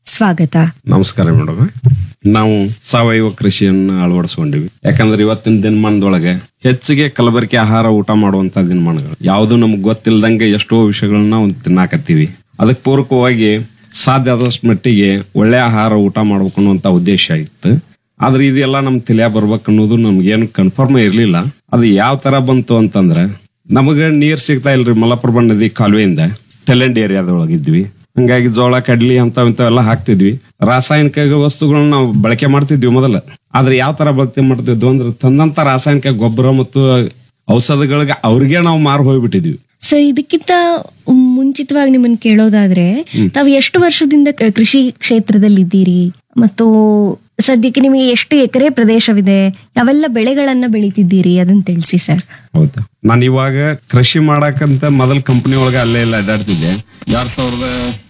ಸ್ವಾಗತ ನಮಸ್ಕಾರ ಮೇಡಮ್ ನಾವು ಸಾವಯವ ಕೃಷಿಯನ್ನು ಅಳವಡಿಸ್ಕೊಂಡಿವಿ ಯಾಕಂದ್ರೆ ಇವತ್ತಿನ ದಿನಮಾನದೊಳಗೆ ಹೆಚ್ಚಿಗೆ ಕಲಬೆರಕೆ ಆಹಾರ ಊಟ ಮಾಡುವಂತ ದಿನಮಾನಗಳು ಯಾವುದು ನಮ್ಗೆ ಗೊತ್ತಿಲ್ದಂಗೆ ಎಷ್ಟೋ ವಿಷಯಗಳನ್ನ ನಾವು ತಿನ್ನಾಕತ್ತೀವಿ ಅದಕ್ಕೆ ಪೂರಕವಾಗಿ ಸಾಧ್ಯ ಆದಷ್ಟು ಮಟ್ಟಿಗೆ ಒಳ್ಳೆ ಆಹಾರ ಊಟ ಮಾಡ್ಬೇಕು ಅನ್ನುವಂತ ಉದ್ದೇಶ ಇತ್ತು ಆದ್ರೆ ಇದೆಲ್ಲ ನಮ್ ತಲೆಯ ಬರ್ಬೇಕು ಅನ್ನೋದು ನಮ್ಗೇನು ಕನ್ಫರ್ಮ್ ಇರ್ಲಿಲ್ಲ ಅದು ಯಾವ ತರ ಬಂತು ಅಂತಂದ್ರೆ ನಮಗೆ ನೀರ್ ಸಿಗ್ತಾ ಇಲ್ರಿ ಮಲಪ್ರಭಾ ನದಿ ಕಾಲುವೆಯಿಂದ ಟೆಲೆಂಟ್ ಏರಿಯಾದೊಳಗಿದ್ವಿ ಹಂಗಾಗಿ ಜೋಳ ಕಡ್ಲಿ ಅಂತ ಇಂಥವೆಲ್ಲ ಹಾಕ್ತಿದ್ವಿ ರಾಸಾಯನಿಕ ವಸ್ತುಗಳನ್ನ ನಾವು ಬಳಕೆ ಮಾಡ್ತಿದ್ವಿ ಮೊದಲ ಆದ್ರೆ ಯಾವ ತರ ಬಳಕೆ ಮಾಡ್ತಿದ್ವಿ ಅಂದ್ರೆ ತಂದಂತ ರಾಸಾಯನಿಕ ಗೊಬ್ಬರ ಮತ್ತು ಔಷಧಗಳಿಗೆ ಅವ್ರಿಗೆ ನಾವು ಮಾರು ಹೋಗ್ಬಿಟ್ಟಿದ್ವಿ ಸರ್ ಇದಕ್ಕಿಂತ ಮುಂಚಿತವಾಗಿ ನಿಮ್ಮನ್ನ ಕೇಳೋದಾದ್ರೆ ತಾವು ಎಷ್ಟು ವರ್ಷದಿಂದ ಕ- ಕೃಷಿ ಕ್ಷೇತ್ರದಲ್ಲಿ ಇದ್ದೀರಿ ಮತ್ತು ಸದ್ಯಕ್ಕೆ ನಿಮಗೆ ಎಷ್ಟು ಎಕರೆ ಪ್ರದೇಶವಿದೆ ಯಾವೆಲ್ಲ ಬೆಳೆಗಳನ್ನ ಬೆಳೀತಿದ್ದೀರಿ ಅದನ್ನ ತಿಳಿಸಿ ಸರ್ ಹೌದಾ ನಾನು ಇವಾಗ ಕೃಷಿ ಮಾಡಕ್ಕಂತ ಮೊದಲ ಕಂಪನಿ ಒಳಗೆ ಅಲ್ಲೇ ಇಲ್ಲ ಅಡ್ಡಾಡ್ತಿದ್ದೆ ಎರಡ್ ಸಾವಿರದ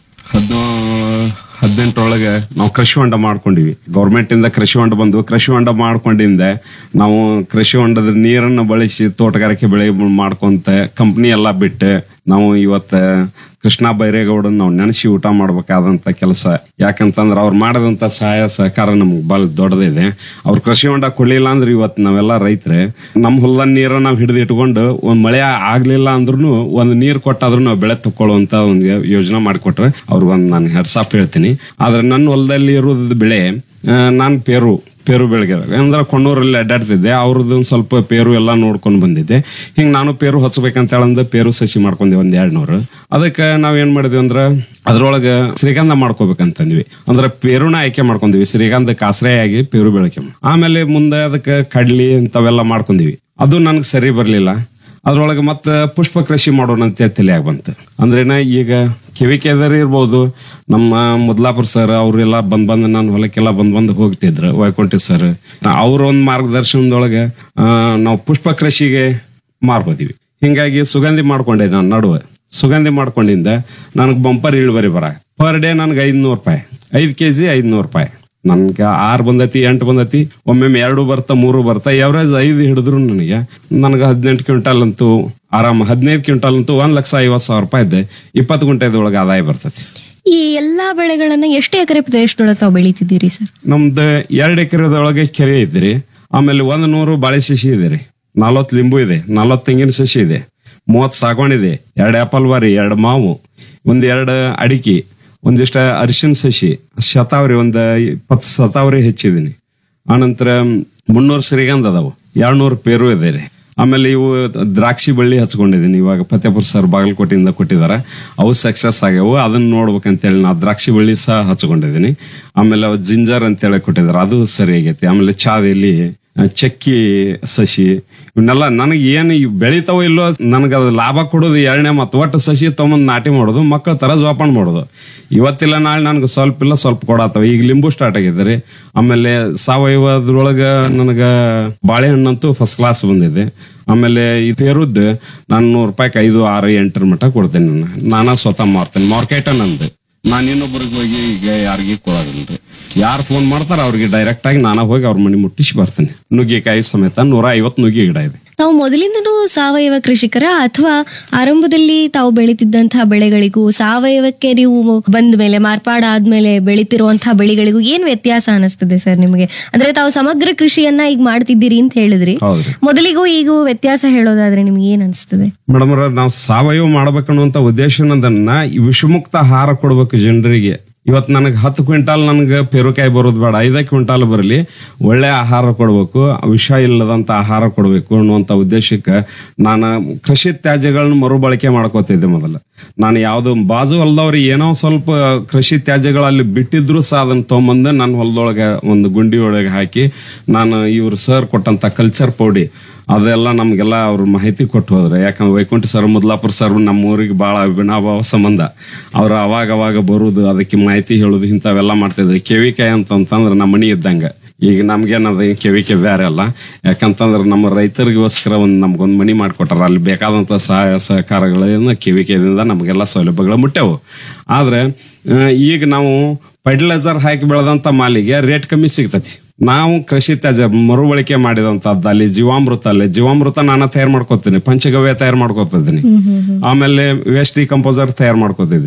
ಹದಿನೇಳು ಹದಿನೆಂಟರೊಳಗೆ ನಾವು ಕೃಷಿ ಹೊಂಡ ಮಾಡ್ಕೊಂಡಿವಿ ಗೌರ್ಮೆಂಟ್ ಇಂದ ಕೃಷಿ ಹೊಂಡ ಬಂದು ಕೃಷಿ ಹೊಂಡ ಮಾಡ್ಕೊಂಡಿಂದ ನಾವು ಕೃಷಿ ಹೊಂಡದ ನೀರನ್ನು ಬಳಸಿ ತೋಟಗಾರಿಕೆ ಬೆಳೆ ಮಾಡ್ಕೊಂತ ಕಂಪನಿ ಎಲ್ಲ ಬಿಟ್ಟು ನಾವು ಇವತ್ತ ಕೃಷ್ಣ ಬೈರೇಗೌಡನ್ ನಾವು ನೆನೆಸಿ ಊಟ ಮಾಡ್ಬೇಕಾದಂತ ಕೆಲಸ ಯಾಕಂತಂದ್ರೆ ಅವ್ರು ಮಾಡಿದಂತ ಸಹಾಯ ಸಹಕಾರ ನಮ್ಗೆ ಬಹಳ ದೊಡ್ಡದಿದೆ ಅವ್ರು ಕೃಷಿ ಹೊಂಡ ಕೊಡ್ಲಿಲ್ಲ ಅಂದ್ರೆ ಇವತ್ತು ನಾವೆಲ್ಲ ರೈತರೆ ನಮ್ಮ ಹೊಲದ ನೀರ ನಾವು ಹಿಡಿದು ಇಟ್ಕೊಂಡು ಒಂದ್ ಮಳೆ ಆಗ್ಲಿಲ್ಲ ಅಂದ್ರೂ ಒಂದ್ ನೀರ್ ಕೊಟ್ಟಾದ್ರೂ ನಾವು ಬೆಳೆ ತಕ್ಕೊಳ್ಳುವಂತ ಒಂದು ಯೋಜನೆ ಮಾಡಿಕೊಟ್ರೆ ಅವ್ರಿಗೆ ಒಂದು ನಾನು ಹೆಡ್ಸಾಪ್ ಹೇಳ್ತೀನಿ ಆದ್ರೆ ನನ್ನ ಹೊಲದಲ್ಲಿ ಇರೋದು ಬೆಳೆ ನಾನು ಪೇರು ಪೇರು ಬೆಳೆಗೆ ಅಂದ್ರೆ ಕೊಣ್ಣೂರಲ್ಲಿ ಅಡ್ಡಾಡ್ತಿದ್ದೆ ಅವ್ರದ್ದು ಒಂದ್ ಸ್ವಲ್ಪ ಪೇರು ಎಲ್ಲ ನೋಡ್ಕೊಂಡು ಬಂದಿದ್ದೆ ಹಿಂಗೆ ನಾನು ಪೇರು ಹಚ್ಬೇಕಂತ ಹೇಳಂದ ಪೇರು ಸಸಿ ಮಾಡ್ಕೊಂಡೆ ಒಂದ್ ಎರಡ್ ನೂರು ಅದಕ್ಕೆ ನಾವ್ ಏನ್ ಮಾಡಿದ್ವಿ ಅಂದ್ರ ಅದ್ರೊಳಗ ಶ್ರೀಗಂಧ ಮಾಡ್ಕೋಬೇಕಂತಂದ್ವಿ ಅಂದ್ರೆ ಪೇರುನ ಆಯ್ಕೆ ಮಾಡ್ಕೊಂಡ್ವಿ ಶ್ರೀಗಂಧಕ್ಕೆ ಆಶ್ರಯಾಗಿ ಪೇರು ಬೆಳಕೆ ಆಮೇಲೆ ಮುಂದೆ ಅದಕ್ಕೆ ಕಡ್ಲಿ ಇಂಥವೆಲ್ಲ ಮಾಡ್ಕೊಂಡ್ವಿ ಅದು ನನಗೆ ಸರಿ ಬರ್ಲಿಲ್ಲ ಅದ್ರೊಳಗೆ ಮತ್ತೆ ಪುಷ್ಪ ಕೃಷಿ ಮಾಡೋಣ ಅಂತ ತಲೆಯಾಗ ಬಂತು ಅಂದ್ರೇನ ಈಗ ಕಿವಿಕೆದರ್ ಇರ್ಬೋದು ನಮ್ಮ ಮುದ್ಲಾಪುರ ಸರ್ ಅವರೆಲ್ಲ ಬಂದ್ ಬಂದ್ ನಾನು ಹೊಲಕ್ಕೆಲ್ಲ ಬಂದ್ ಬಂದ್ ಹೋಗ್ತಿದ್ರು ವೈಕುಂಠಿ ಸರ್ ಅವ್ರ ಒಂದು ಮಾರ್ಗದರ್ಶನದೊಳಗೆ ಆ, ನಾವು ಪುಷ್ಪ ಕೃಷಿಗೆ ಮಾರ್ಬೋದಿವಿ ಹಿಂಗಾಗಿ ಸುಗಂಧಿ ಮಾಡ್ಕೊಂಡೆ ನಾನು ನಡುವೆ ಸುಗಂಧಿ ಮಾಡ್ಕೊಂಡಿಂದ ನನಗೆ ಬಂಪರ್ ಇಳುವರಿ ಬರ ಪರ್ ಡೇ ನನಗೆ ಐದ್ನೂರು ರೂಪಾಯಿ ಐದು ಕೆ ಜಿ ಐದ್ನೂರು ರೂಪಾಯಿ ನನ್ಗೆ ಆರು ಬಂದತಿ ಎಂಟು ಬಂದತಿ ಒಮ್ಮೊಮ್ಮೆ ಎರಡು ಬರ್ತಾ ಮೂರು ಬರ್ತಾ ಎವರೇಜ್ ಐದು ಹಿಡಿದ್ರು ನನಗೆ ನನಗೆ ಹದಿನೆಂಟು ಕ್ವಿಂಟಲ್ ಅಂತೂ ಆರಾಮ ಹದಿನೈದು ಕ್ವಿಂಟಲ್ ಅಂತೂ ಒಂದ್ ಲಕ್ಷ ಐವತ್ತು ಸಾವಿರ ರೂಪಾಯಿ ಇದ್ದೆ ಇಪ್ಪತ್ತು ಗುಂಟೆದೊಳಗೆ ಆದಾಯ ಬರ್ತೈತಿ ಈ ಎಲ್ಲಾ ಬೆಳೆಗಳನ್ನ ಎಷ್ಟು ಎಕರೆ ಪ್ರದೇಶದೊಳಗೆ ತಾವು ಬೆಳೀತಿದ್ದೀರಿ ಸರ್ ನಮ್ದು ಎರಡು ಎಕರೆದೊಳಗೆ ಕೆರೆ ಇದ್ರಿ ಆಮೇಲೆ ಒಂದ್ ನೂರು ಬಾಳೆ ಸಸಿ ಇದೆ ರೀ ನಲ್ವತ್ತು ಲಿಂಬು ಇದೆ ನಲ್ವತ್ತು ತೆಂಗಿನ ಸಸಿ ಇದೆ ಮೂವತ್ತು ಸಾಗವಾಣಿದೆ ಎರಡು ಆಪಲ್ ಬಾರಿ ಎರಡು ಮಾವು ಒಂದ್ ಎರಡು ಅಡಿಕೆ ಒಂದಿಷ್ಟ ಅರಿಶಿನ ಸಸಿ ಶತಾವರಿ ಒಂದ್ ಇಪ್ಪತ್ತು ಶತಾವರಿ ಹೆಚ್ಚಿದೀನಿ ಆನಂತರ ಮುನ್ನೂರು ಶ್ರೀಗಂಧ ಅದಾವು ಎರಡ್ನೂರು ಪೇರು ಇದೆ ರೀ ಆಮೇಲೆ ಇವು ದ್ರಾಕ್ಷಿ ಬಳ್ಳಿ ಹಚ್ಕೊಂಡಿದ್ದೀನಿ ಇವಾಗ ಫತೇಪುರ ಸರ್ ಬಾಗಲಕೋಟೆಯಿಂದ ಕೊಟ್ಟಿದ್ದಾರೆ ಅವು ಸಕ್ಸಸ್ ಆಗ್ಯಾವು ಅದನ್ನ ನೋಡ್ಬೇಕಂತೇಳಿ ನಾ ದ್ರಾಕ್ಷಿ ಬಳ್ಳಿ ಸಹ ಹಚ್ಕೊಂಡಿದ್ದೀನಿ ಆಮೇಲೆ ಅವು ಜಿಂಜರ್ ಅಂತೇಳಿ ಕೊಟ್ಟಿದ್ದಾರೆ ಅದು ಸರಿ ಆಗೈತಿ ಆಮೇಲೆ ಚಾವೆಲಿ ಆ, ಚಕ್ಕಿ ಸಸಿ ಇವನ್ನೆಲ್ಲ ನನಗೆ ಏನು ಇವ್ ಬೆಳಿತಾವೋ ಇಲ್ಲೋ ನನಗೆ ಅದು ಲಾಭ ಕೊಡೋದು ಎರಡನೇ ಮತ್ತು ಒಟ್ಟು ಸಸಿ ತೊಗೊಂಬಂದು ನಾಟಿ ಮಾಡೋದು ಮಕ್ಕಳ ತರ ಜೋಪಾನ ಮಾಡೋದು ಇವತ್ತಿಲ್ಲ ನಾಳೆ ನನಗೆ ಸ್ವಲ್ಪ ಇಲ್ಲ ಸ್ವಲ್ಪ ಕೊಡತ್ತವ ಈಗ ಲಿಂಬು ಸ್ಟಾರ್ಟ್ ಆಗಿದೆ ರೀ ಆಮೇಲೆ ಸಾವಯವದ್ರೊಳಗ ನನಗ ಬಾಳೆಹಣ್ಣಂತೂ ಫಸ್ಟ್ ಕ್ಲಾಸ್ ಬಂದಿದೆ ಆಮೇಲೆ ಈ ಪೇರುದ್ದು ನಾನು ನೂರು ರೂಪಾಯಿಗೆ ಐದು ಆರು ಎಂಟರ ಮಟ್ಟ ಕೊಡ್ತೇನೆ ನಾನು ನಾನಾ ಸ್ವತಃ ಮಾರ್ತೇನೆ ಮಾರ್ಕೆಟ ನಂದು ನಾನು ಇನ್ನೊಬ್ಬರಿಗೆ ಹೋಗಿ ಈಗ ಯಾರಿಗೆ ಕೊಡೋದಿಲ್ರಿ ಯಾರು ಫೋನ್ ಮಾಡ್ತಾರ ಅವ್ರಿಗೆ ಡೈರೆಕ್ಟ್ ಆಗಿ ನಾನಾ ಹೋಗಿ ಅವ್ರ ಮನೆ ಮುಟ್ಟಿಸಿ ಬರ್ತೇನೆ ನುಗ್ಗೆಕಾಯಿ ಸಮೇತ ನೂರ ಐವತ್ತು ನುಗ್ಗೆ ಗಿಡ ಇದೆ ತಾವು ಮೊದಲಿಂದನೂ ಸಾವಯವ ಕೃಷಿಕರ ಅಥವಾ ಆರಂಭದಲ್ಲಿ ತಾವು ಬೆಳೀತಿದ್ದಂತಹ ಬೆಳೆಗಳಿಗೂ ಸಾವಯವಕ್ಕೆ ನೀವು ಬಂದ ಮೇಲೆ ಮಾರ್ಪಾಡ ಆದ್ಮೇಲೆ ಬೆಳೀತಿರುವಂತಹ ಬೆಳೆಗಳಿಗೂ ಏನ್ ವ್ಯತ್ಯಾಸ ಅನಿಸ್ತದೆ ಸರ್ ನಿಮಗೆ ಅಂದ್ರೆ ತಾವು ಸಮಗ್ರ ಕೃಷಿಯನ್ನ ಈಗ ಮಾಡ್ತಿದ್ದೀರಿ ಅಂತ ಹೇಳಿದ್ರಿ ಹೌದ್ರಿ ಮೊದಲಿಗೂ ಈಗೂ ವ್ಯತ್ಯಾಸ ಹೇಳೋದಾದ್ರೆ ನಿಮ್ಗೆ ಏನ್ ಅನಿಸ್ತದೆ ಮೇಡಮ್ ನಾವು ಸಾವಯವ ಮಾಡ್ಬೇಕನ್ನುವಂತ ಉದ್ದೇಶನದನ್ನ ಈ ವಿಷಮುಕ್ತ ಆಹಾರ ಕೊಡ್ಬೇಕು ಜನರಿಗೆ ಇವತ್ತು ನನಗೆ ಹತ್ತು ಕ್ವಿಂಟಾಲ್ ನನಗೆ ಪೇರುಕಾಯಿ ಬರೋದು ಬೇಡ ಐದೇ ಕ್ವಿಂಟಾಲ್ ಬರಲಿ ಒಳ್ಳೆ ಆಹಾರ ಕೊಡಬೇಕು ವಿಷ ಇಲ್ಲದಂತ ಆಹಾರ ಕೊಡಬೇಕು ಅನ್ನುವಂತ ಉದ್ದೇಶಕ್ಕೆ ನಾನು ಕೃಷಿ ತ್ಯಾಜ್ಯಗಳನ್ನ ಮರುಬಳಕೆ ಮಾಡ್ಕೋತಿದ್ದೆ ಮೊದಲು ನಾನು ಯಾವ್ದು ಬಾಜು ಹೊಲದವ್ರು ಏನೋ ಸ್ವಲ್ಪ ಕೃಷಿ ತ್ಯಾಜ್ಯಗಳಲ್ಲಿ ಬಿಟ್ಟಿದ್ರು ಸಹ ಅದನ್ನ ತೊಗೊಂಬಂದು ನನ್ನ ಹೊಲದೊಳಗೆ ಒಂದು ಗುಂಡಿ ಒಳಗೆ ಹಾಕಿ ನಾನು ಇವ್ರು ಸರ್ ಕೊಟ್ಟಂತ ಕಲ್ಚರ್ ಪೌಡಿ ಅದೆಲ್ಲ ನಮ್ಗೆಲ್ಲ ಅವ್ರ ಮಾಹಿತಿ ಕೊಟ್ಟು ಹೋದ್ರೆ ಯಾಕಂದ್ರೆ ವೈಕುಂಠ ಸರ್ ಮುದ್ಲಾಪುರ ಸರ್ ನಮ್ಮ ಊರಿಗೆ ಬಹಳ ಅವಿನಾಭಾವ ಸಂಬಂಧ ಅವ್ರು ಅವಾಗ ಅವಾಗ ಬರುದು ಅದಕ್ಕೆ ಮಾಹಿತಿ ಹೇಳುದು ಇಂಥವೆಲ್ಲ ಮಾಡ್ತಿದ್ರು ಕೆವಿಕಾಯಿ ಅಂತಂತಂದ್ರೆ ನಮ್ಮ ಮನಿ ಇದ್ದಂಗ ಈಗ ನಮ್ಗೇನದ ಕೆವಿಕೆ ಬೇರೆ ಅಲ್ಲ ಯಾಕಂತಂದ್ರೆ ನಮ್ಮ ರೈತರಿಗೋಸ್ಕರ ಒಂದು ನಮ್ಗೊಂದು ಮನಿ ಮಾಡಿಕೊಟ್ಟಾರ ಅಲ್ಲಿ ಬೇಕಾದಂತ ಸಹಾಯ ಸಹಕಾರಗಳನ್ನ ಕೆವಿಕೆದಿಂದ ನಮಗೆಲ್ಲ ಸೌಲಭ್ಯಗಳು ಮುಟ್ಟ್ಯಾವು ಆದ್ರೆ ಆ, ಈಗ ನಾವು ಫರ್ಟಿಲೈಸರ್ ಹಾಕಿ ಬೆಳೆದಂತ ಮಾಲಿಗೆ ರೇಟ್ ಕಮ್ಮಿ ಸಿಗ್ತತಿ ನಾವು ಕೃಷಿ ತ್ಯಾಜ್ಯ ಮರುಬಳಕೆ ಮಾಡಿದಂತದ್ದು ಅಲ್ಲಿ ಜೀವಾಮೃತ ಅಲ್ಲಿ ಜೀವಾಮೃತ ನಾನು ತಯಾರು ಮಾಡ್ಕೋತೀನಿ ಪಂಚಗವ್ಯ ತಯಾರು ಮಾಡ್ಕೋತಿದ್ದೀನಿ ಆಮೇಲೆ ವೇಸ್ಟ್ ಡಿಕಂಪೋಸರ್ ತಯಾರು ಮಾಡ್ಕೋತಿದ್ದೀನಿ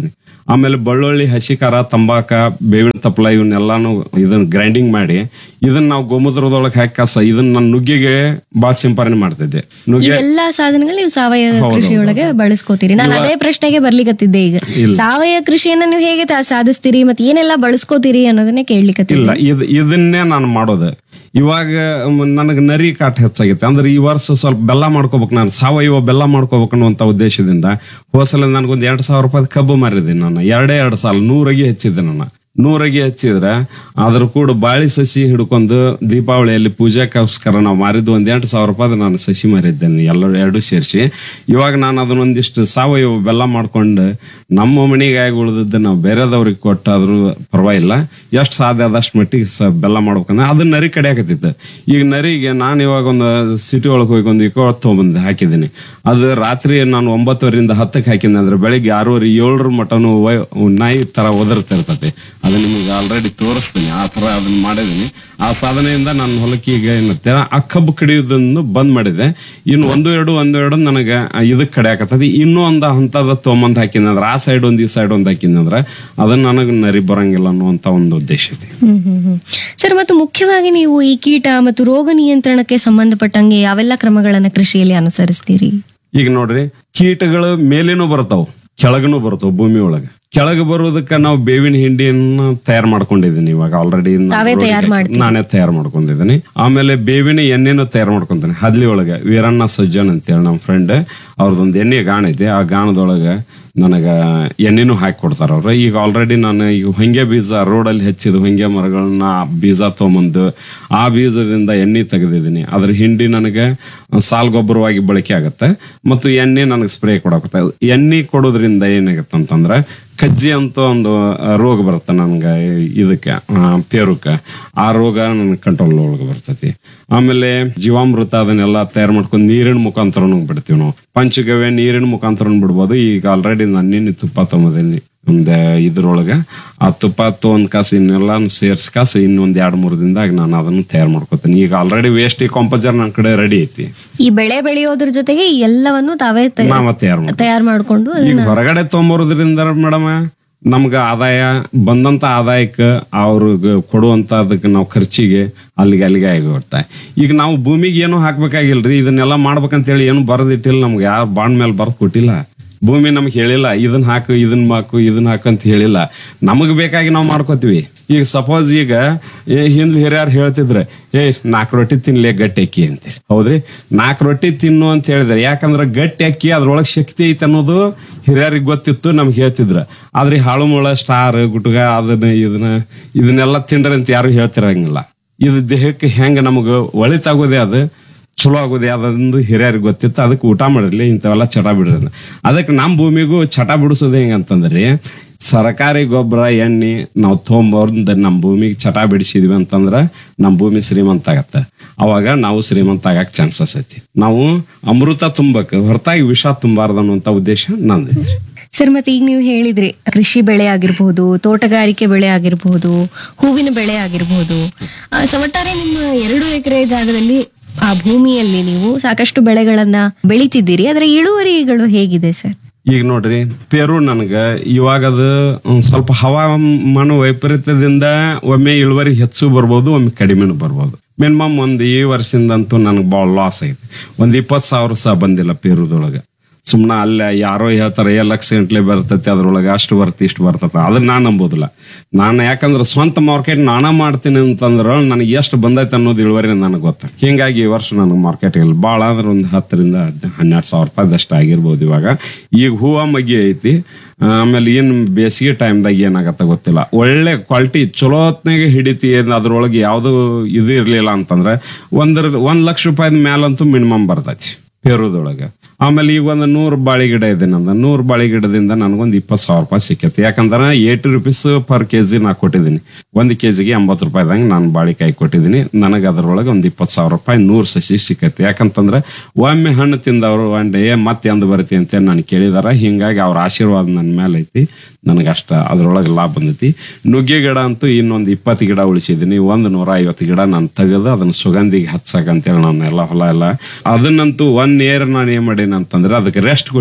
ಆಮೇಲೆ ಬೆಳ್ಳುಳ್ಳಿ ಹಸಿ ಖಾರ ತಂಬಾಕ ಬೇವಿನ ತಪ್ಪಲ ಇವನ್ನೆಲ್ಲಾನು ಇದನ್ನ ಗ್ರೈಂಡಿಂಗ್ ಮಾಡಿ ಇದನ್ನ ನಾವು ಗೋಮೂತ್ರದೊಳಗೆ ಹಾಕಿ ಕಸ ಇದನ್ನ ನಾನು ನುಗ್ಗಿಗೆ ಬಾಳ ಸಿಂಪರಣೆ ಮಾಡ್ತಿದ್ದೆ ನುಗ್ಗೆ ಇವೆಲ್ಲಾ ಸಾಧನಗಳು ನೀವು ಸಾವಯವ ಕೃಷಿಯೊಳಗೆ ಬಳಸ್ಕೋತೀರಿ ನಾನು ಅದೇ ಪ್ರಶ್ನೆಗೆ ಬರ್ಲಿಕತ್ತಿದ್ದೆ ಈಗ ಸಾವಯವ ಕೃಷಿಯನ್ನ ನೀವು ಹೇಗೆ ತಾ- ಸಾಧಿಸ್ತೀರಿ ಮತ್ತೆ ಏನೆಲ್ಲ ಬಳಸ್ಕೋತೀರಿ ಅನ್ನೋದನ್ನೇ ಕೇಳ್ಲಿಕತ್ತಿದ್ದೆ ಇಲ್ಲ ಇದ್ ಇದನ್ನೇ ನಾನು ಮಾಡೋದು ಇವಾಗ ನನಗೆ ನರಿ ಕಾಟ ಹೆಚ್ಚಾಗೈತೆ ಅಂದ್ರೆ ಈ ವರ್ಷ ಸ್ವಲ್ಪ ಬೆಲ್ಲ ಮಾಡ್ಕೋಬೇಕು ನಾನು ಸಾವಯವ ಬೆಲ್ಲ ಮಾಡ್ಕೋಬೇಕು ಅನ್ನುವಂಥ ಉದ್ದೇಶದಿಂದ ಹೋಸಲ ನನಗೊಂದು ಎರಡು ಸಾವಿರ ರೂಪಾಯಿ ಕಬ್ಬು ಮಾರಿದ್ದೀನಿ ನಾನು ಎರಡೇ ಎರಡು ಸಾಲ ನೂರಗೆ ಹೆಚ್ಚಿದ್ದೆ ನಾನು ನೂರಗೆ ಹಚ್ಚಿದ್ರೆ ಅದ್ರ ಕೂಡ ಬಾಳಿ ಸಸಿ ಹಿಡ್ಕೊಂಡು ದೀಪಾವಳಿಯಲ್ಲಿ ಪೂಜೆಗೋಸ್ಕರ ನಾವು ಮಾರಿದ್ದು ಒಂದ್ ಎಂಟು ಸಾವಿರ ರೂಪಾಯಿ ನಾನು ಸಸಿ ಮಾರಿದ್ದೇನೆ ಎಲ್ಲ ಎರಡು ಸೇರಿಸಿ ಇವಾಗ ನಾನು ಅದನ್ನೊಂದಿಷ್ಟು ಸಾವಯವ ಬೆಲ್ಲ ಮಾಡ್ಕೊಂಡು ನಮ್ಮ ಮನೆಗಾಗಿ ಉಳಿದದ್ದು ನಾವು ಬೇರೆದವ್ರಿಗೆ ಕೊಟ್ಟಾದ್ರೂ ಪರವಾಗಿಲ್ಲ ಎಷ್ಟು ಸಾಧ್ಯ ಆದಷ್ಟು ಮಟ್ಟಿಗೆ ಸ ಬೆಲ್ಲ ಮಾಡ್ಬೇಕಂದ್ರೆ ಅದನ್ನ ನರಿ ಕಡೆ ಹಾಕತ್ತಿತ್ತು ಈಗ ನರಿಗೆ ನಾನು ಇವಾಗ ಒಂದು ಸಿಟಿ ಒಳಗೆ ಹೋಗಿ ಒಂದು ಇಕೋ ತೊಗೊಂಬಂದು ಹಾಕಿದ್ದೀನಿ ಅದು ರಾತ್ರಿ ನಾನು ಒಂಬತ್ತುವರೆಯಿಂದ ಹತ್ತಕ್ಕೆ ಹಾಕಿದ್ದೆ ಅಂದ್ರೆ ಬೆಳಿಗ್ಗೆ ಆರೂವರೆ ಏಳರ ಮಟನು ನಾಯಿ ತರ ಒದರ್ತಿರ್ತೈತಿ ಅದು ನಿಮಗೆ ಆಲ್ರೆಡಿ ತೋರಿಸ್ತೀನಿ ಆ ತರ ಅದನ್ನ ಮಾಡಿದ್ದೀನಿ ಆ ಸಾಧನೆಯಿಂದ ನನ್ನ ಹೊಲಕ್ಕೆ ಈಗ ಏನತ್ತೆ ಆ ಕಬ್ಬು ಕಡಿಯೋದನ್ನು ಬಂದ್ ಮಾಡಿದೆ ಇನ್ನು ಒಂದು ಎರಡು ಒಂದು ಎರಡು ನನಗೆ ಇದಕ್ಕೆ ಕಡಿಯಾಕತ್ತದ ಇನ್ನೂ ಒಂದು ಹಂತದ ತೊಗೊಂಬಂದು ಹಾಕಿನಂದ್ರೆ ಆ ಸೈಡ್ ಒಂದು ಈ ಸೈಡ್ ಒಂದು ಹಾಕಿನಂದ್ರೆ ಅದನ್ನ ನನಗೆ ನರಿ ಬರಂಗಿಲ್ಲ ಅನ್ನುವಂಥ ಒಂದು ಉದ್ದೇಶ ಐತಿ ಹ್ಮ್ ಹ್ಮ್ ಹ್ಮ್ ಸರ್ ಮತ್ತು ಮುಖ್ಯವಾಗಿ ನೀವು ಈ ಕೀಟ ಮತ್ತು ರೋಗ ನಿಯಂತ್ರಣಕ್ಕೆ ಸಂಬಂಧಪಟ್ಟಂಗೆ ಯಾವೆಲ್ಲ ಕ್ರಮಗಳನ್ನ ಕೃಷಿಯಲ್ಲಿ ಅನುಸರಿಸ್ತೀರಿ ಈಗ ನೋಡ್ರಿ ಕೀಟಗಳು ಮೇಲೇನೂ ಬರ್ತಾವ ಕೆಳಗನು ಬರ್ತಾವ ಭೂಮಿ ಒಳಗೆ ಕೆಳಗೆ ಬರೋದಕ್ಕೆ ನಾವು ಬೇವಿನ ಹಿಂಡಿಯನ್ನ ತಯಾರು ಮಾಡ್ಕೊಂಡಿದ್ದೀನಿ ಇವಾಗ ಆಲ್ರೆಡಿ ತಾವೇ ತಯಾರ್ ಮಾಡ್ತೀರಿ? ನಾನೇ ತಯಾರು ಮಾಡ್ಕೊಂಡಿದ್ದೀನಿ ಆಮೇಲೆ ಬೇವಿನ ಎಣ್ಣೆನೂ ತಯಾರು ಮಾಡ್ಕೊಂತೀನಿ ಹದ್ಲಿ ಒಳಗೆ ವೀರಣ್ಣ ಸಜ್ಜನ್ ಅಂತೇಳಿ ನಮ್ಮ ಫ್ರೆಂಡ್ ಅವ್ರದ್ದೊಂದು ಎಣ್ಣೆ ಗಾಣ ಐತಿ ಆ ಗಾಣದೊಳಗೆ ನನಗ ಎಣ್ಣೆನೂ ಹಾಕಿ ಕೊಡ್ತಾರ ಅವ್ರು ಈಗ ಆಲ್ರೆಡಿ ನಾನು ಈಗ ಹೊಂಗೆ ಬೀಜ ರೋಡಲ್ಲಿ ಹೆಚ್ಚಿದ ಹೊಂಗೆ ಮರಗಳನ್ನ ಬೀಜ ತೊಗೊಂಬಂದು ಆ ಬೀಜದಿಂದ ಎಣ್ಣೆ ತೆಗೆದಿದ್ದೀನಿ ಅದ್ರ ಹಿಂಡಿ ನನಗೆ ಸಾಲ್ ಗೊಬ್ಬರವಾಗಿ ಬಳಕೆ ಆಗುತ್ತೆ ಮತ್ತು ಎಣ್ಣೆ ನನಗೆ ಸ್ಪ್ರೇ ಕೊಡಕತ್ತೆ ಎಣ್ಣೆ ಕೊಡೋದ್ರಿಂದ ಏನಾಗುತ್ತೆ ಅಂತಂದ್ರೆ ಕಜ್ಜಿ ಅಂತ ಒಂದು ಆ, ರೋಗ ಬರುತ್ತೆ ನನಗೆ ಇದಕ್ಕೆ ಪೇರುಕ್ಕೆ ಆ ರೋಗ ನನಗೆ ಕಂಟ್ರೋಲ್ ಒಳಗೆ ಬರ್ತೈತಿ ಆಮೇಲೆ ಜೀವಾಮೃತ ಅದನ್ನೆಲ್ಲ ತಯಾರು ಮಾಡ್ಕೊಂಡು ನೀರಿನ ಮುಖಾಂತರನು ಬಿಡ್ತೀವಿ ನಾವು ಪಂಚಗವ್ಯ ನೀರಿನ ಮುಖಾಂತರ ಬಿಡ್ಬೋದು ಈಗ ಆಲ್ರೆಡಿ ನಾನು ನಿನ್ನೆ ತುಪ್ಪ ತೊಗೊಂಬದೀನಿ ಒಂದು ಇದ್ರೊಳಗೆ ಆ ತುಪ್ಪ ತೊಗೊಂಡ್ ಕಾಸು ಇನ್ನೆಲ್ಲ ಸೇರ್ಸ್ ಕಾಸು ಇನ್ನೊಂದ್ ಎರಡ್ ಮೂರು ದಿನದಾಗ ನಾನು ಅದನ್ನು ತಯಾರು ಮಾಡ್ಕೊತೀನಿ ಈಗ ಆಲ್ರೆಡಿ ವೇಸ್ಟ್ ಕಾಂಪೋಸರ್ ನನ್ನ ಕಡೆ ರೆಡಿ ಐತಿ ಈ ಬೆಳೆ ಬೆಳೆಯೋದ್ರ ಜೊತೆಗೆ ಈ ಎಲ್ಲವನ್ನು ತಾವೇ ತ- ನಾವ ತಯಾರು ಮಾಡ್ತೀವಿ ತಯಾರು ಮಾಡ್ಕೊಂಡು ಈಗ ಹೊರಗಡೆ ತೊಗೊಂಬರೋದ್ರಿಂದ ಮೇಡಮ್ ನಮ್ಗೆ ಆದಾಯ ಬಂದಂತ ಆದಾಯಕ್ಕೆ ಅವ್ರಿಗೆ ಕೊಡುವಂತ ಅದಕ್ಕೆ ನಾವು ಖರ್ಚಿಗೆ ಅಲ್ಲಿಗೆ ಅಲ್ಲಿಗೆ ಆಗಿಬಿಡ್ತಾ ಈಗ ನಾವು ಭೂಮಿಗೆ ಏನು ಹಾಕ್ಬೇಕಾಗಿಲ್ರಿ ಇದನ್ನೆಲ್ಲ ಮಾಡ್ಬೇಕಂತೇಳಿ ಏನು ಬರದಿಟ್ಟಿಲ್ಲ ನಮ್ಗೆ ಯಾವ ಬಾಂಡ್ ಮೇಲೆ ಬರ್ದು ಕೊಟ್ಟಿಲ್ಲ ಭೂಮಿ ನಮ್ಗೆ ಹೇಳಿಲ್ಲ ಇದನ್ನ ಹಾಕು ಇದನ್ನ ಹಾಕು ಇದನ್ನ ಹಾಕು ಅಂತ ಹೇಳಿಲ್ಲ ನಮಗೆ ಬೇಕಾಗಿ ನಾವು ಮಾಡ್ಕೋತೀವಿ ಈಗ ಸಪೋಸ್ ಈಗ ಏ ಹಿಂದ್ ಹಿರಿಯರು ಹೇಳ್ತಿದ್ರೆ ಏ ನಾಲ್ಕು ರೊಟ್ಟಿ ತಿನ್ಲಿ ಗಟ್ಟಿ ಅಕ್ಕಿ ಅಂತೇಳಿ ಹೌದ್ರಿ ನಾಲ್ಕು ರೊಟ್ಟಿ ತಿನ್ನು ಅಂತ ಹೇಳಿದ್ರೆ ಯಾಕಂದ್ರೆ ಗಟ್ಟಿ ಅಕ್ಕಿ ಅದ್ರೊಳಗೆ ಶಕ್ತಿ ಐತೆ ಅನ್ನೋದು ಹಿರಿಯರಿಗೆ ಗೊತ್ತಿತ್ತು ನಮ್ಗೆ ಹೇಳ್ತಿದ್ರು ಆದ್ರೆ ಈ ಹಾಳು ಮುಳ ಸ್ಟಾರ್ ಗುಟ್ಗ ಅದನ್ನ ಇದನ್ನ ಇದನ್ನೆಲ್ಲ ತಿಂಡ್ರಿ ಅಂತ ಯಾರು ಹೇಳ್ತಿರಂಗಿಲ್ಲ ಇದು ದೇಹಕ್ಕೆ ಹೆಂಗ ನಮಗೆ ಒಳಿತಾಗೋದೇ ಅದು ಚಲೋ ಆಗೋದು ಯಾವ್ದೊಂದು ಹಿರಿಯರಿಗೆ ಗೊತ್ತಿತ್ತು ಅದಕ್ಕೆ ಊಟ ಮಾಡಿರ್ಲಿ ಇಂಥವೆಲ್ಲ ಚಟ ಬಿಡ್ರಿ ಅದಕ್ಕೆ ನಮ್ಮ ಭೂಮಿಗೂ ಚಟ ಬಿಡಿಸೋದು ಹೆಂಗಂತಂದ್ರಿ ಸರ್ಕಾರಿ ಗೊಬ್ಬರ ಎಣ್ಣೆ ನಾವು ತೊಗೊಂಬಂದು ನಮ್ಮ ಭೂಮಿಗೆ ಚಟ ಬಿಡಿಸಿದ್ವಿ ಅಂತಂದ್ರೆ ನಮ್ಮ ಭೂಮಿ ಶ್ರೀಮಂತ ಆಗತ್ತೆ ಅವಾಗ ನಾವು ಶ್ರೀಮಂತ ಆಗಕ್ಕೆ ಚಾನ್ಸಸ್ ಐತಿ ನಾವು ಅಮೃತ ತುಂಬಕ್ಕೆ ಹೊರತಾಗಿ ವಿಷ ತುಂಬಾರ್ದು ಅನ್ನುವಂಥ ಉದ್ದೇಶ ನಂದೈತಿ ಸರ್ ಮತ್ತೆ ಈಗ ನೀವು ಹೇಳಿದ್ರಿ ಕೃಷಿ ಬೆಳೆ ಆಗಿರ್ಬಹುದು ತೋಟಗಾರಿಕೆ ಬೆಳೆ ಆಗಿರ್ಬಹುದು ಹೂವಿನ ಬೆಳೆ ಆಗಿರ್ಬಹುದು ಆ, ಸೊ ಒಟ್ಟಾರೆ ನಿಮ್ಮ ಎರಡು ಎಕರೆ ಜಾಗದಲ್ಲಿ ಆ ಭೂಮಿಯಲ್ಲಿ ನೀವು ಸಾಕಷ್ಟು ಬೆಳೆಗಳನ್ನ ಬೆಳಿತಿದ್ದೀರಿ ಅದರ ಇಳುವರಿಗಳು ಹೇಗಿದೆ ಸರ್ ಈಗ ನೋಡ್ರಿ ಪೇರು ನನಗ ಇವಾಗ ಅದು ಒಂದ್ ಸ್ವಲ್ಪ ಹವಾಮಾನ ವೈಪರೀತ್ಯದಿಂದ ಒಮ್ಮೆ ಇಳುವರಿ ಹೆಚ್ಚು ಬರ್ಬೋದು ಒಮ್ಮೆ ಕಡಿಮೆನೂ ಬರ್ಬೋದು ಮಿನಿಮಮ್ ಒಂದು ಈ ವರ್ಷದಿಂದಂತೂ ನನಗೆ ಭಾಳ ಲಾಸ್ ಐತಿ ಒಂದು ಇಪ್ಪತ್ತು ಸಾವಿರ ಸಹ ಬಂದಿಲ್ಲ ಪೇರುದೊಳಗೆ ಸುಮ್ಮನೆ ಅಲ್ಲೇ ಯಾರೋ ಹೇಳ್ತಾರೆ ಏ ಲಕ್ಷ ಗಂಟ್ಲೆ ಬರ್ತೈತಿ ಅದ್ರೊಳಗೆ ಅಷ್ಟು ಬರ್ತೈತಿ ಇಷ್ಟು ಬರ್ತೈತೆ ಅದನ್ನ ನಾನು ನಂಬೋದಿಲ್ಲ ನಾನು ಯಾಕಂದ್ರೆ ಸ್ವಂತ ಮಾರ್ಕೆಟ್ ನಾನ ಮಾಡ್ತೀನಿ ಅಂತಂದ್ರೆ ನನಗೆ ಎಷ್ಟು ಬಂದೈತೆ ಅನ್ನೋದು ಇಳುವರಿ ನನಗೆ ಗೊತ್ತ ಹಿಂಗಾಗಿ ಈ ವರ್ಷ ನನಗೆ ಮಾರ್ಕೆಟಿಗೆ ಭಾಳ ಅಂದ್ರೆ ಒಂದು ಹತ್ತರಿಂದ ಹದ್- ಹನ್ನೆರಡು ಸಾವಿರ ರೂಪಾಯಿದಷ್ಟು ಆಗಿರ್ಬೋದು ಇವಾಗ ಈಗ ಹೂವ ಮಗ್ಗಿ ಐತಿ ಆಮೇಲೆ ಏನು ಬೇಸಿಗೆ ಟೈಮ್ದಾಗ ಏನಾಗತ್ತ ಗೊತ್ತಿಲ್ಲ ಒಳ್ಳೆ ಕ್ವಾಲಿಟಿ ಚಲೋತ್ನಾಗೆ ಹಿಡಿತಿ ಏನ್ ಅದ್ರೊಳಗೆ ಯಾವುದು ಇದು ಇರಲಿಲ್ಲ ಅಂತಂದ್ರೆ ಒಂದ್ರ ಒಂದ್ ಲಕ್ಷ ರೂಪಾಯಿದ ಮ್ಯಾಲಂತೂ ಮಿನಿಮಮ್ ಬರ್ತೈತಿ ಪೇರುದೊಳಗೆ ಆಮೇಲೆ ಈಗ ಒಂದು ನೂರು ಬಾಳೆ ಗಿಡ ಇದೆ ನಂದು ನೂರು ಬಾಳೆ ಗಿಡದಿಂದ ನನಗೊಂದು ಇಪ್ಪತ್ತು ಸಾವಿರ ರೂಪಾಯಿ ಸಿಕ್ಕೈತಿ ಯಾಕಂದ್ರೆ eighty rupees per K G ನಾ ಕೊಟ್ಟಿದ್ದೀನಿ ಒಂದು ಕೆ ಜಿಗೆ ಎಂಬತ್ತು ರೂಪಾಯಿದಂಗೆ ನಾನು ಬಾಳೆಕಾಯಿ ಕೊಟ್ಟಿದ್ದೀನಿ ನನಗೆ ಅದರೊಳಗೆ ಒಂದು ಇಪ್ಪತ್ತು ಸಾವಿರ ರೂಪಾಯಿ ನೂರು ಸಸಿ ಸಿಕ್ಕೈತಿ ಯಾಕಂತಂದ್ರೆ ಒಮ್ಮೆ ಹಣ್ಣು ತಿಂದವರು ಒಂಡೆ ಮತ್ತೆ ಎಂದು ಬರ್ತಿ ಅಂತ ನಾನು ಕೇಳಿದಾರ ಹಿಂಗಾಗಿ ಅವ್ರ ಆಶೀರ್ವಾದ ನನ್ನ ಮೇಲೆ ಐತಿ ನನಗೆ ಅಷ್ಟ ಅದ್ರೊಳಗೆ ಲಾಭ ಬಂದೈತಿ ನುಗ್ಗೆ ಗಿಡ ಅಂತೂ ಇನ್ನೊಂದು ಇಪ್ಪತ್ತು ಗಿಡ ಉಳಿಸಿದ್ದೀನಿ ಒಂದು ನೂರ ಐವತ್ತು ಗಿಡ ನಾನು ತೆಗೆದು ಅದನ್ನ ಸುಗಂಧಿಗೆ ಹಚ್ಚಕಂತೇಳಿ ನಾನು ಎಲ್ಲ ಹೊಲ ಎಲ್ಲ ಅದನ್ನಂತೂ ಒನ್ ಇಯರ್ ನಾನು ಏನ್ ಮಾಡೀನಿ ಅಂತಂದ್ರೆ ಅದಕ್ಕೆ ರೆಸ್ಟ್ ಕೊಟ್ಟಿನಿ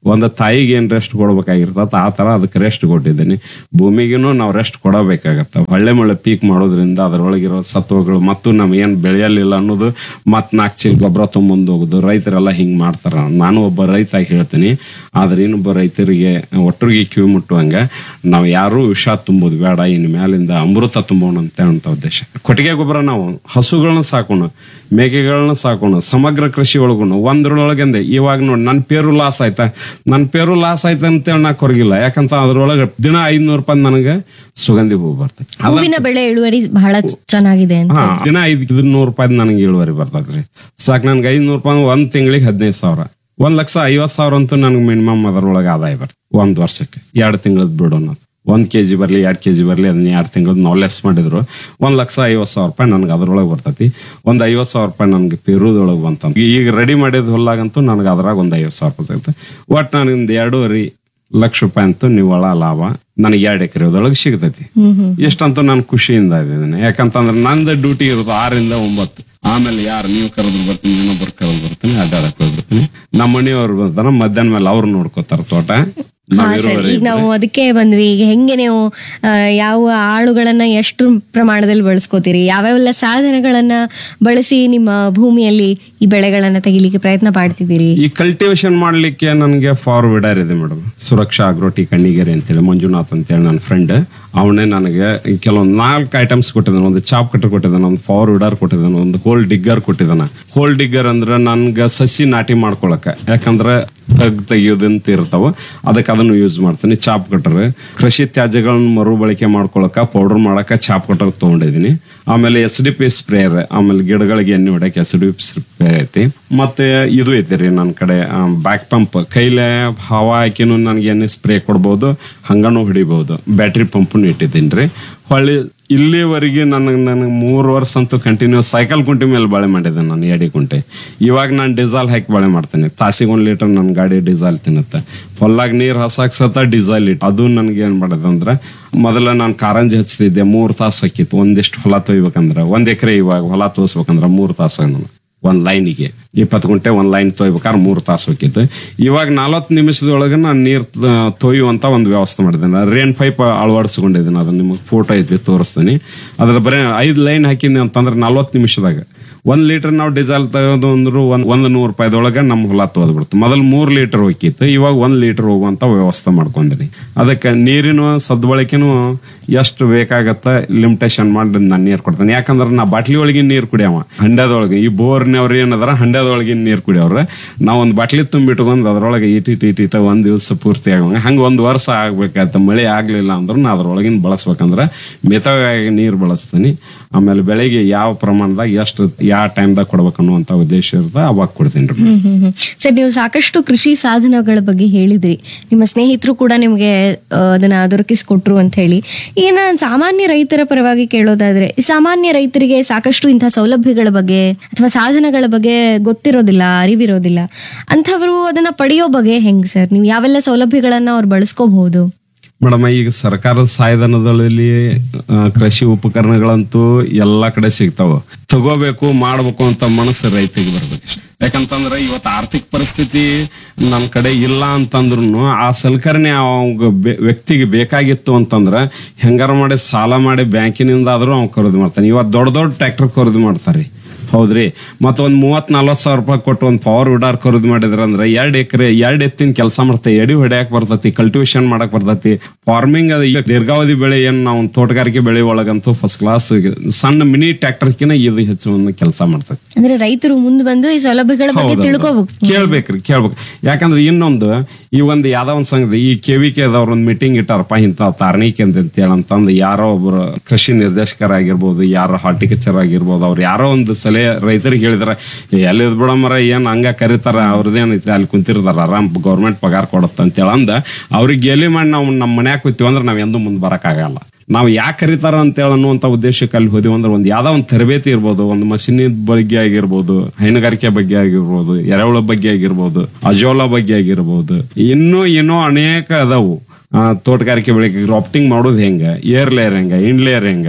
ಒಂದು ತಾಯಿಗೆ ಏನ್ ರೆಸ್ಟ್ ಕೊಡ್ಬೇಕಾಗಿರ್ತದ ಆ ತರ ಅದಕ್ಕೆ ರೆಸ್ಟ್ ಕೊಟ್ಟಿದ್ದೀನಿ ಭೂಮಿಗೂ ನಾವು ರೆಸ್ಟ್ ಕೊಡಬೇಕಾಗತ್ತ ಹೊಳ್ಳೆ ಮಳೆ ಪೀಕ್ ಮಾಡೋದ್ರಿಂದ ಅದರೊಳಗಿರೋ ಸತ್ವಗಳು ಮತ್ತು ನಮ್ ಏನ್ ಬೆಳೆಯಲಿಲ್ಲ ಅನ್ನೋದು ಮತ್ ನಾಲ್ಕು ಚೀಲ ಗೊಬ್ಬರ ತೊಗೊಂಬಂದು ಹೋಗುದು ರೈತರೆಲ್ಲ ಹಿಂಗ್ ಮಾಡ್ತಾರ ನಾನು ಒಬ್ಬ ರೈತಾಗಿ ಹೇಳ್ತೀನಿ ಆದ್ರೆ ಇನ್ನೊಬ್ಬ ರೈತರಿಗೆ ಒಟ್ಟರಿಗೆ ಕಿವಿ ಮುಟ್ಟುವಂಗ ನಾವು ಯಾರು ವಿಷ ತುಂಬೋದು ಬೇಡ ಇನ್ ಮ್ಯಾಲಿಂದ ಅಮೃತ ತುಂಬೋಣ ಅಂತ ಹೇಳಂತ ಉದ್ದೇಶ ಕೊಟ್ಟಿಗೆ ಗೊಬ್ಬರ ನಾವು ಹಸುಗಳನ್ನ ಸಾಕೋಣ ಮೇಕೆಗಳನ್ನ ಸಾಕೋಣ ಸಮಗ್ರ ಕೃಷಿ ಒಳಗುಣ ಒಂದ್ರೊಳಗಿಂದ ಇವಾಗ ನೋಡಿ ನನ್ನ ಪೇರು ಲಾಸ್ ಆಯ್ತಾ ನನ್ನ ಪೇರು ಲಾಸ್ ಆಯ್ತಾ ಅಂತೇಳಿ ನಾ ಕೊರಗಿಲ್ಲ ಯಾಕಂತ ಅದ್ರೊಳಗೆ ದಿನ ಐದ್ನೂರು ರೂಪಾಯಿ ನನಗೆ ಸುಗಂಧಿ ಹೂ ಬರ್ತೈತಿ ಹೂವಿನ ಬೆಳೆ ಇಳುವರಿ ಬಹಳ ಚೆನ್ನಾಗಿದೆ ಅಂತ ಹಾ ದಿನ ಐದು ನೂರು ರೂಪಾಯಿ ನನಗೆ ಇಳುವರಿ ಬರ್ತೈತ್ರಿ ಸಾಕ್ ನನ್ಗೆ ಐದ್ನೂರು ರೂಪಾಯಿ ಒಂದ್ ತಿಂಗಳಿಗೆ ಹದಿನೈದು ಸಾವಿರ ಒಂದ್ ಲಕ್ಷ ಐವತ್ ಸಾವಿರ ಅಂತೂ ನನಗೆ ಮಿನಿಮಮ್ ಅದರೊಳಗೆ ಆದಾಯ ಬರ್ತದೆ ಒಂದ್ ವರ್ಷಕ್ಕೆ ಎರಡು ತಿಂಗಳದ್ ಬಿಡು ಅನ್ನೋದು ಒಂದ್ ಕೆಜಿ ಬರ್ಲಿ ಎರಡ್ ಕೆಜಿ ಬರ್ಲಿ ಅದನ್ನ ಎರಡು ತಿಂಗಳದ್ ನಾವು ಲೆಸ್ ಮಾಡಿದ್ರು ಒಂದ್ ಲಕ್ಷ ಐವತ್ ಸಾವಿರ ರೂಪಾಯಿ ನನಗೆ ಅದ್ರೊಳಗೆ ಬರ್ತೈತಿ ಒಂದ್ ಐವತ್ ಸಾವಿರ ರೂಪಾಯಿ ನನಗೆ ಪೆರುದೊಳಗೆ ಬಂತ ಈಗ ರೆಡಿ ಮಾಡಿದ ಹೊಲ್ಲಾಗಂತೂ ನನಗೆ ಅದ್ರಾಗ ಒಂದ್ ಐವತ್ ಸಾವಿರ ರೂಪಾಯಿ ಸಿಗುತ್ತೆ ಒಟ್ಟು ನನಗೆ ಒಂದು ಎರಡೂವರೆ ಲಕ್ಷ ರೂಪಾಯಿ ಅಂತೂ ನಿವ್ವಳ ಲಾಭ ನನಗೆ ಎರಡು ಎಕರೆ ಒಳಗೆ ಸಿಗ್ತೈತಿ ಹ್ಮ್ ಹ್ಮ್ ಇಷ್ಟಂತೂ ನಾನು ಖುಷಿಯಿಂದ ಇದ್ದೀನಿ ಯಾಕಂತಂದ್ರೆ ನಂದು ಡ್ಯೂಟಿ ಇರೋದು ಆರರಿಂದ ಒಂಬತ್ತು ಆಮೇಲೆ ಯಾರು ನೀವು ಕರೆದ್ರು ಬರ್ತೀನಿ ಇನ್ನೊಬ್ರು ಕರೆದು ಬರ್ತೀನಿ ಅಡ್ಡಾಡಕ್ ಹೋಗ್ಬಿಡ್ತೀನಿ ನಮ್ಮ ಮನೆಯವ್ರು ಬರ್ತಾರ ಮಧ್ಯಾಹ್ನ ಮೇಲೆ ಅವ್ರು ನೋಡ್ಕೋತಾರ ತೋಟ ಹಾ ನಾವ್ ಸರ್ ಇರುವವರೆಗೆ ಈಗ ನಾವು ಅದಕ್ಕೆ ಬಂದ್ವಿ ಈಗ ಹೆಂಗೆ ನೀವು ಆ, ಯಾವ ಆಳುಗಳನ್ನ ಎಷ್ಟು ಪ್ರಮಾಣದಲ್ಲಿ ಬಳಸ್ಕೋತೀರಿ ಯಾವ್ಯಾವೆಲ್ಲ ಸಾಧನಗಳನ್ನ ಬಳಸಿ ನಿಮ್ಮ ಭೂಮಿಯಲ್ಲಿ ಈ ಬೆಳೆಗಳನ್ನ ತೆಗಿಲಿಕ್ಕೆ ಪ್ರಯತ್ನ ಪಡ್ತಿದ್ದೀರಿ ಈ ಕಲ್ಟಿವೇಶನ್ ಮಾಡ್ಲಿಕ್ಕೆ ನನಗೆ ಫಾರ್ವರ್ಡರ್ ಇದೆ ಮೇಡಮ್ ಸುರಕ್ಷಾ ಅಗ್ರೋಟಿ ಕಣ್ಣಿಗೆರೆ ಅಂತೇಳಿ ಮಂಜುನಾಥ್ ಅಂತೇಳಿ ನನ್ನ ಫ್ರೆಂಡ್ ಅವನೇ ನನಗೆ ಕೆಲವೊಂದು ನಾಲ್ಕು ಐಟಮ್ಸ್ ಕೊಟ್ಟಿದ್ದಾನೆ ಒಂದು ಚಾಪ್ ಕಟ್ಟರ್ ಕೊಟ್ಟಿದ್ದಾನೆ ಒಂದು ಫಾರ್ವರ್ಡರ್ ಕೊಟ್ಟಿದ್ದಾನೆ ಒಂದು ಹೋಲ್ ಡಿಗ್ಗರ್ ಕೊಟ್ಟಿದ್ದಾನೆ ಹೋಲ್ ಡಿಗ್ಗರ್ ಅಂದ್ರೆ ನನ್ಗೆ ಸಸಿ ನಾಟಿ ಮಾಡ್ಕೊಳಕ ಯಾಕಂದ್ರೆ ತಗ್ ತೆಗಿಯೋದಂತ ಇರ್ತಾವ ಅದಕ್ಕೆ ಅದನ್ನು ಯೂಸ್ ಮಾಡ್ತೀನಿ ಚಾಪ್ ಕಟ್ಟರ್ ಕೃಷಿ ತ್ಯಾಜ್ಯಗಳನ್ನ ಮರುಬಳಕೆ ಮಾಡ್ಕೊಳಕ ಪೌಡರ್ ಮಾಡಕ ಚಾಪ್ ಕಟ್ಟರ್ ತಗೊಂಡಿದ್ದೀನಿ ಆಮೇಲೆ ಎಸ್ ಡಿ ಪಿ ಸ್ಪ್ರೇಯರ್ ಆಮೇಲೆ ಗಿಡಗಳಿಗೆ ಎಣ್ಣೆ ಹೊಡಕ್ಕೆ ಎಸ್ ಡಿ ಪಿ ಸ್ಪ್ರೇ ಐತಿ ಮತ್ತೆ ಇದು ಐತಿ ರೀ ನನ್ನ ಕಡೆ ಬ್ಯಾಕ್ ಪಂಪ್ ಕೈಲೇ ಹವಾ ಹಾಕಿನೂ ನನಗೆ ಎಣ್ಣೆ ಸ್ಪ್ರೇ ಕೊಡ್ಬೋದು ಹಂಗನೂ ಹೊಡಿಬಹುದು ಬ್ಯಾಟ್ರಿ ಪಂಪನ್ನು ಇಟ್ಟಿದ್ದೀನಿ ರೀ ಹೊಳ್ಳಿ ಇಲ್ಲಿವರೆಗೆ ನನಗೆ ನನಗೆ ಮೂರು ವರ್ಷ ಅಂತೂ ಕಂಟಿನ್ಯೂ ಸೈಕಲ್ ಕುಂಟಿ ಮೇಲೆ ಬಾಳೆ ಮಾಡಿದ್ದೆ ನಾನು ಎಡಿ ಕುಂಟೆ ಇವಾಗ ನಾನು ಡೀಸೆಲ್ ಹಾಕಿ ಬಾಳೆ ಮಾಡ್ತೀನಿ ತಾಸಿಗೆ ಒಂದು ಲೀಟರ್ ನನ್ನ ಗಾಡಿ ಡೀಸೆಲ್ ತಿನ್ನುತ್ತೆ ಹೊಲ್ಲಾಗ ನೀರು ಹಸಾಕ್ ಸತ ಡೀಸೆಲ್ ಇಟ್ಟು ಅದು ನನಗೆ ಏನು ಮಾಡೋದು ಅಂದ್ರೆ ಮೊದಲ ನಾನು ಕಾರಂಜಿ ಹಚ್ತಿದ್ದೆ ಮೂರು ತಾಸು ಹಾಕಿತ್ತು ಒಂದಿಷ್ಟು ಹೊಲ ತೊಯ್ಬೇಕಂದ್ರೆ ಒಂದ್ ಎಕರೆ ಇವಾಗ ಹೊಲ ತೋರಿಸ್ಬೇಕಂದ್ರೆ ಮೂರು ತಾಸು ನಾನು ಒಂದ್ ಲೈನಿಗೆ ಇಪ್ಪತ್ತು ಗಂಟೆ ಒಂದ್ ಲೈನ್ ತೊಯ್ಬೇಕಾದ್ರೆ ಮೂರು ತಾಸು ಹೋಗಿತ್ತು ಇವಾಗ ನಲವತ್ತು ನಿಮಿಷದೊಳಗೆ ನಾನು ನೀರು ತೊಯ್ಯುವಂತ ಒಂದು ವ್ಯವಸ್ಥೆ ಮಾಡಿದ್ದೇನೆ ರೇನ್ ಪೈಪ್ ಅಳವಡಿಸ್ಕೊಂಡಿದ್ದೀನಿ ಅದನ್ನ ನಿಮಗೆ ಫೋಟೋ ಐತಿ ತೋರಿಸ್ತೀನಿ ಅದ್ರ ಬರೀ ಐದು ಲೈನ್ ಹಾಕಿದ್ನಿ ಅಂತಂದ್ರೆ ನಲ್ವತ್ತು ನಿಮಿಷದಾಗ ಒಂದ್ ಲೀಟರ್ ನಾವು ಡೀಸೆಲ್ ತೆಗೆದು ಅಂದ್ರು ಒಂದ್ ಒಂದ್ ನೂರು ರೂಪಾಯಿದೊಳಗೆ ನಮ್ಮ ಹೊಲ ತೊಗೊದ್ಬಿಡ್ತು ಮೊದಲು ಮೂರ್ ಲೀಟರ್ ಹೋಗಿತ್ತು ಇವಾಗ ಒಂದ್ ಲೀಟರ್ ಹೋಗುವಂತ ವ್ಯವಸ್ಥೆ ಮಾಡ್ಕೊಂಡ್ರಿ ಅದಕ್ಕೆ ನೀರಿನ ಸದ್ಬಳಕೆನೂ ಎಷ್ಟು ಬೇಕಾಗತ್ತ ಲಿಮಿಟೇಷನ್ ಮಾಡಿ ನಾನು ನೀರು ಕೊಡ್ತೇನೆ ಯಾಕಂದ್ರೆ ನಾ ಬಾಟ್ಲಿ ಒಳಗಿನ ನೀರು ಕುಡಿಯವ ಹಂಡ್ಯದೊಳಗೆ ಈ ಬೋರ್ನವ್ರು ಏನದಾರ ಹಂಡ್ಯದೊಳಗಿನ ನೀರು ಕುಡಿಯವ್ರ ನಾವು ಒಂದು ಬಾಟ್ಲಿ ತುಂಬಿಟ್ಕೊಂಡು ಅದ್ರೊಳಗೆ ಇಟಿಟ್ ಇಟಿಟ ಒಂದ್ ದಿವಸ ಪೂರ್ತಿ ಆಗಂಗ ಹಂಗ ಒಂದ್ ವರ್ಷ ಆಗ್ಬೇಕಾಯ್ತು ಮಳೆ ಆಗ್ಲಿಲ್ಲ ಅಂದ್ರೂ ನಾ ಅದ್ರೊಳಗಿನ ಬಳಸ್ಬೇಕಂದ್ರೆ ಮಿತವಾಗಿ ನೀರು ಬಳಸ್ತೀನಿ ಆಮೇಲೆ ಬೆಳೆಗೆ ಯಾವ ಪ್ರಮಾಣದಾಗ ಎಷ್ಟು ಯಾವ ಟೈಮ್ದಾಗ ಕೊಡ್ಬೇಕು ಅನ್ನುವಂಥ ಉದ್ದೇಶ ಇರುತ್ತೆ ಅವಾಗ ಕೊಡ್ತೀನಿ ರೀ ಹ್ಮ್ ಹ್ಮ್ ಹ್ಮ್. ಸರ್ ನೀವು ಸಾಕಷ್ಟು ಕೃಷಿ ಸಾಧನಗಳ ಬಗ್ಗೆ ಹೇಳಿದ್ರಿ ನಿಮ್ಮ ಸ್ನೇಹಿತರು ಕೂಡ ನಿಮಗೆ ಆ, ಅದನ್ನ ದೊರಕಿಸಿಕೊಟ್ರು ಅಂತ ಹೇಳಿ ಈಗ ನಾನು ಸಾಮಾನ್ಯ ರೈತರ ಪರವಾಗಿ ಕೇಳೋದಾದ್ರೆ ಈ ಸಾಮಾನ್ಯ ರೈತರಿಗೆ ಸಾಕಷ್ಟು ಇಂಥ ಸೌಲಭ್ಯಗಳ ಬಗ್ಗೆ ಅಥವಾ ಸಾಧನಗಳ ಬಗ್ಗೆ ಗೊತ್ತಿರೋದಿಲ್ಲ ಅರಿವಿರೋದಿಲ್ಲ ಅಂಥವರು ಅದನ್ನ ಪಡೆಯೋ ಬಗ್ಗೆ ಹೆಂಗ್ ಸರ್ ನೀವು ಯಾವೆಲ್ಲ ಸೌಲಭ್ಯಗಳನ್ನ ಅವ್ರು ಬಳಸ್ಕೋಬಹುದು ಮೇಡಮ್ ಈಗ ಸರ್ಕಾರದ ಸಹಾಯಧನದಲ್ಲಿ ಆ, ಕೃಷಿ ಉಪಕರಣಗಳಂತೂ ಎಲ್ಲಾ ಕಡೆ ಸಿಗ್ತಾವ ತಗೋಬೇಕು ಮಾಡ್ಬೇಕು ಅಂತ ಮನಸ್ಸು ರೈತಿಗೆ ಬರ್ಬೇಕು ಯಾಕಂತಂದ್ರೆ ಇವತ್ತು ಆರ್ಥಿಕ ಪರಿಸ್ಥಿತಿ ನಮ್ಮ ಕಡೆ ಇಲ್ಲ ಅಂತಂದ್ರು ಆ ಸಲಕರಣೆ ಅವಾಗ ಬೆ- ವ್ಯಕ್ತಿಗೆ ಬೇಕಾಗಿತ್ತು ಅಂತಂದ್ರೆ ಹೆಂಗಾರ ಮಾಡಿ ಸಾಲ ಮಾಡಿ ಬ್ಯಾಂಕಿನಿಂದ ಆದ್ರೂ ಅವ್ನು ಖರೀದಿ ಮಾಡ್ತಾನೆ ಇವತ್ತು ದೊಡ್ಡ ದೊಡ್ಡ ಟ್ರ್ಯಾಕ್ಟರ್ ಖರೀದಿ ಮಾಡ್ತಾರೆ ಹೌದ್ರಿ ಮತ್ತ ಒಂದ್ ಮೂವತ್ ನಲ್ವತ್ ಸಾವಿರ ರೂಪಾಯಿ ಕೊಟ್ಟು ಒಂದ್ ಪವರ್ ವಿಡಾರ್ ಖರೀದಿ ಮಾಡಿದ್ರ ಅಂದ್ರೆ ಎರಡ್ ಎಕರೆ ಎರಡ್ ಎತ್ತಿನ ಕೆಲಸ ಮಾಡ್ತೈತಿ ಎಡಿ ಹೊಡ್ಯಾಕ್ ಬರ್ತೈತಿ ಕಲ್ಟಿವೇಶನ್ ಮಾಡಕ್ ಬರ್ತೈತಿ ಫಾರ್ಮಿಂಗ್ ಅದು ಈಗ ದೀರ್ಘಾವಧಿ ಬೆಳೆ ಏನ್ ನಾವು ತೋಟಗಾರಿಕೆ ಬೆಳೆ ಒಳಗಂತೂ ಫಸ್ಟ್ ಕ್ಲಾಸ್ ಸಣ್ಣ ಮಿನಿ ಟ್ರ್ಯಾಕ್ಟರ್ಕಿನ ಇದು ಹೆಚ್ಚು ಒಂದು ಕೆಲಸ ಮಾಡ್ತೈತಿ ಅಂದ್ರೆ ರೈತರು ಮುಂದೆ ಬಂದು ಈ ಸೌಲಭ್ಯಗಳ ಬಗ್ಗೆ ಹೌದೌದು. ತಿಳ್ಕೋಬೇಕು ಕೇಳ್ಬೇಕ್ರಿ ಕೇಳ್ಬೇಕು ಯಾಕಂದ್ರೆ ಇನ್ನೊಂದು ಈ ಒಂದು ಯಾವ್ದೋ ಒಂದು ಸಂಘದ ಈ ಕೆವಿಕೆ ಅವ್ರ ಒಂದು ಮೀಟಿಂಗ್ ಇಟ್ಟಾರಪ್ಪ ಇಂಥ ತಾರ್ಣಿಕೆ ಅಂತ ಹೇಳಂತಂದು ಯಾರೋ ಒಬ್ರು ಕೃಷಿ ನಿರ್ದೇಶಕರಾಗಿರ್ಬೋದು ಯಾರೋ ಹಾರ್ಟಿಕಲ್ಚರ್ ಆಗಿರ್ಬೋದು ಅವ್ರು ಯಾರೋ ಒಂದು ಸಲಹೆ ರೈತರಿಗೆ ಹೇಳಿದಾರೆ ಎಲ್ಲಿದ್ ಬಿಡಮರ ಏನ್ ಹಂಗ ಕರೀತಾರ ಅವ್ರದ್ದೇನೈತಿ ಅಲ್ಲಿ ಕುಂತಿರ್ತಾರ ಆರಾಮ್ ಗೌರ್ಮೆಂಟ್ ಪಗಾರ ಕೊಡುತ್ತ ಅಂತ ಹೇಳಂದ ಅವ್ರಿಗೆ ಗೆಲಿ ಮಾಡಿ ನಾವು ನಮ್ಮ ಮನ್ಯಾಗ ಕೂತೀವಿ ಅಂದ್ರೆ ನಾವ್ ಎಂದೂ ಮುಂದೆ ಬರಕ್ಕಾಗಲ್ಲ ನಾವು ಯಾಕೆ ಕರೀತಾರ ಅಂತೇಳಿ ಅನ್ನುವಂಥ ಉದ್ದೇಶಕ್ಕೆ ಅಲ್ಲಿ ಹೋದಿವಿ ಅಂದ್ರೆ ಒಂದು ಯಾವ್ದೋ ಒಂದು ತರಬೇತಿ ಇರ್ಬೋದು ಒಂದು ಮಷಿನ್ ಬಗ್ಗೆ ಆಗಿರ್ಬೋದು ಹೈನುಗಾರಿಕೆ ಬಗ್ಗೆ ಆಗಿರ್ಬೋದು ಎರೆಹುಳ ಬಗ್ಗೆ ಆಗಿರ್ಬೋದು ಅಜೋಲಾ ಬಗ್ಗೆ ಆಗಿರ್ಬೋದು ಇನ್ನೂ ಇನ್ನೂ ಅನೇಕ ಅದಾವು ಆ, ತೋಟಗಾರಿಕೆ ಬೆಳೆಗೆ ಗ್ರಾಫ್ಟಿಂಗ್ ಮಾಡೋದು ಹೆಂಗ ಏರ್ ಲೇಯರ್ ಹೆಂಗ ಇನ್ ಲೇಯರ್ ಹೆಂಗ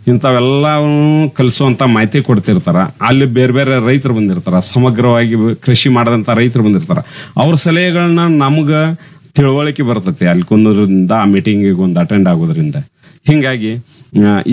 ಇಂಥವೆಲ್ಲವನ್ನು ಕಲಿಸುವಂತ ಮಾಹಿತಿ ಕೊಡ್ತಿರ್ತಾರ ಅಲ್ಲಿ ಬೇರೆ ಬೇರೆ ರೈತರು ಬಂದಿರ್ತಾರ ಸಮಗ್ರವಾಗಿ ಕೃಷಿ ಮಾಡದಂತ ರೈತರು ಬಂದಿರ್ತಾರ ಅವ್ರ ಸಲಹೆಗಳನ್ನ ನಮ್ಗ ತಿಳುವಳಿಕೆ ಬರ್ತೈತಿ ಅಲ್ಲಿ ಕುಂದ್ರಿಂದ ಆ ಮೀಟಿಂಗಿಗೆ ಒಂದು ಅಟೆಂಡ್ ಆಗೋದ್ರಿಂದ ಹಿಂಗಾಗಿ ಆ,